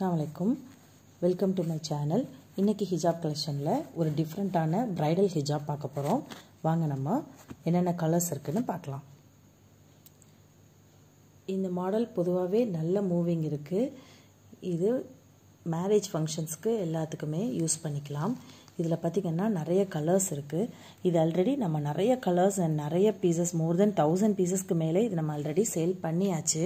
அஸ்லாம் வலைக்கும் welcome to my channel இன்றைக்கி ஹிஜாப் கலெக்ஷனில் ஒரு டிஃப்ரெண்ட்டான ப்ரைடல் ஹிஜாப் பார்க்க போகிறோம் வாங்க நம்ம என்னென்ன கலர்ஸ் இருக்குன்னு பார்க்கலாம் இந்த மாடல் பொதுவாகவே நல்ல மூவிங் இருக்குது இது மேரேஜ் ஃபங்க்ஷன்ஸ்க்கு எல்லாத்துக்குமே யூஸ் பண்ணிக்கலாம் இதில் பார்த்திங்கன்னா நிறைய கலர்ஸ் இருக்குது இது ஆல்ரெடி நம்ம நிறைய கலர்ஸ் அண்ட் நிறைய பீசஸ் மோர் தென் தௌசண்ட் பீசஸ்க்கு மேலே இது நம்ம ஆல்ரெடி சேல் பண்ணியாச்சு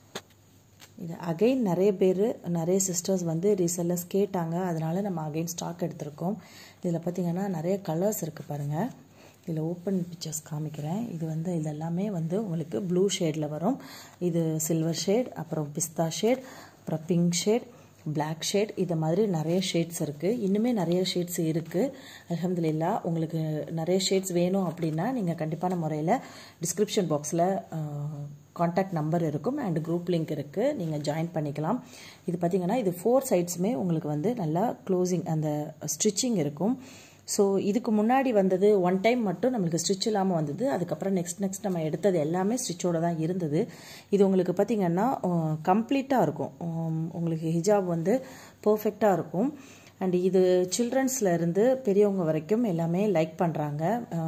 இது அகைன் நிறைய பேர் நிறைய சிஸ்டர்ஸ் வந்து ரீசெல்லர்ஸ் கேட்டாங்க அதனால் நம்ம அகைன் ஸ்டாக் எடுத்திருக்கோம் இதில் பார்த்திங்கன்னா நிறைய கலர்ஸ் இருக்குது பாருங்கள் இதில் ஓப்பன் பிக்சர்ஸ் காமிக்கிறேன் இது வந்து இது எல்லாமே வந்து உங்களுக்கு ப்ளூ ஷேடில் வரும் இது சில்வர் ஷேட் அப்புறம் பிஸ்தா ஷேட் அப்புறம் பிங்க் ஷேட் பிளாக் ஷேட் இது மாதிரி நிறைய ஷேட்ஸ் இருக்குது இன்னுமே நிறைய ஷேட்ஸ் இருக்குது அலமதுல்லா உங்களுக்கு நிறைய ஷேட்ஸ் வேணும் அப்படின்னா நீங்கள் கண்டிப்பான முறையில் டிஸ்கிரிப்ஷன் பாக்ஸில் காண்டாக்ட் நம்பர் இருக்கும் அண்ட் குரூப் லிங்க் இருக்குது நீங்கள் ஜாயின் பண்ணிக்கலாம் இது பார்த்திங்கன்னா இது ஃபோர் சைட்ஸுமே உங்களுக்கு வந்து நல்லா க்ளோசிங் அந்த ஸ்டிச்சிங் இருக்கும் ஸோ இதுக்கு முன்னாடி வந்தது ஒன் டைம் மட்டும் நம்மளுக்கு ஸ்டிச் இல்லாமல் வந்தது அதுக்கப்புறம் நெக்ஸ்ட் நெக்ஸ்ட் நம்ம எடுத்தது எல்லாமே ஸ்டிச்சோடு தான் இருந்தது இது உங்களுக்கு பார்த்திங்கன்னா கம்ப்ளீட்டாக இருக்கும் உங்களுக்கு ஹிஜாப் வந்து பர்ஃபெக்டாக இருக்கும் அண்ட் இது சில்ட்ரன்ஸில் இருந்து பெரியவங்க வரைக்கும் எல்லாமே லைக் பண்ணுறாங்க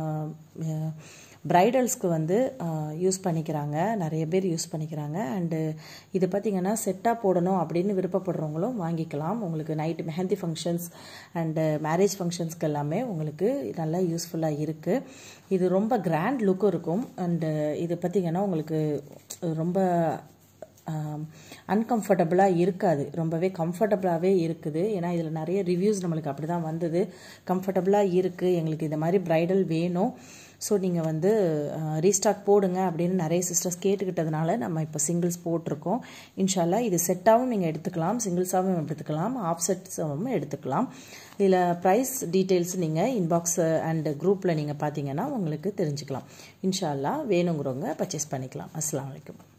ப்ரைடல்ஸ்க்கு வந்து யூஸ் பண்ணிக்கிறாங்க நிறைய பேர் யூஸ் பண்ணிக்கிறாங்க அண்டு இது பார்த்திங்கன்னா செட்டாக போடணும் அப்படின்னு விருப்பப்படுறவங்களும் வாங்கிக்கலாம் உங்களுக்கு night mehndi functions and marriage ஃபங்க்ஷன்ஸ்க்கு எல்லாமே உங்களுக்கு நல்லா யூஸ்ஃபுல்லாக இருக்குது இது ரொம்ப கிராண்ட் லுக்கும் இருக்கும் அண்டு இது பார்த்திங்கன்னா உங்களுக்கு ரொம்ப அன்கம்ஃபர்டபுளாக இருக்காது ரொம்பவே கம்ஃபர்டபுளாகவே இருக்குது ஏன்னா இதில் நிறைய ரிவ்யூஸ் நம்மளுக்கு அப்படி தான் வந்தது கம்ஃபர்டபுளாக இருக்குது எங்களுக்கு இந்த மாதிரி ப்ரைடல் வேணும் ஸோ நீங்கள் வந்து ரீஸ்டாக் போடுங்க அப்படின்னு நிறைய சிஸ்டர்ஸ் கேட்டுக்கிட்டதுனால நம்ம இப்போ சிங்கிள்ஸ் போட்டிருக்கோம் இன்ஷால்லா இது செட்டாகவும் நீங்கள் எடுத்துக்கலாம் சிங்கிள்ஸாகவும் எடுத்துக்கலாம் ஆஃப் செட்ஸாகவும் எடுத்துக்கலாம் இதில் ப்ரைஸ் டீட்டெயில்ஸ் நீங்கள் இன்பாக்ஸ் அண்ட் குரூப்பில் நீங்கள் பார்த்தீங்கன்னா உங்களுக்கு தெரிஞ்சுக்கலாம் இன்ஷால்லா வேணுங்கிறவங்க பர்ச்சேஸ் பண்ணிக்கலாம் அஸ்லாம் வலைக்கம்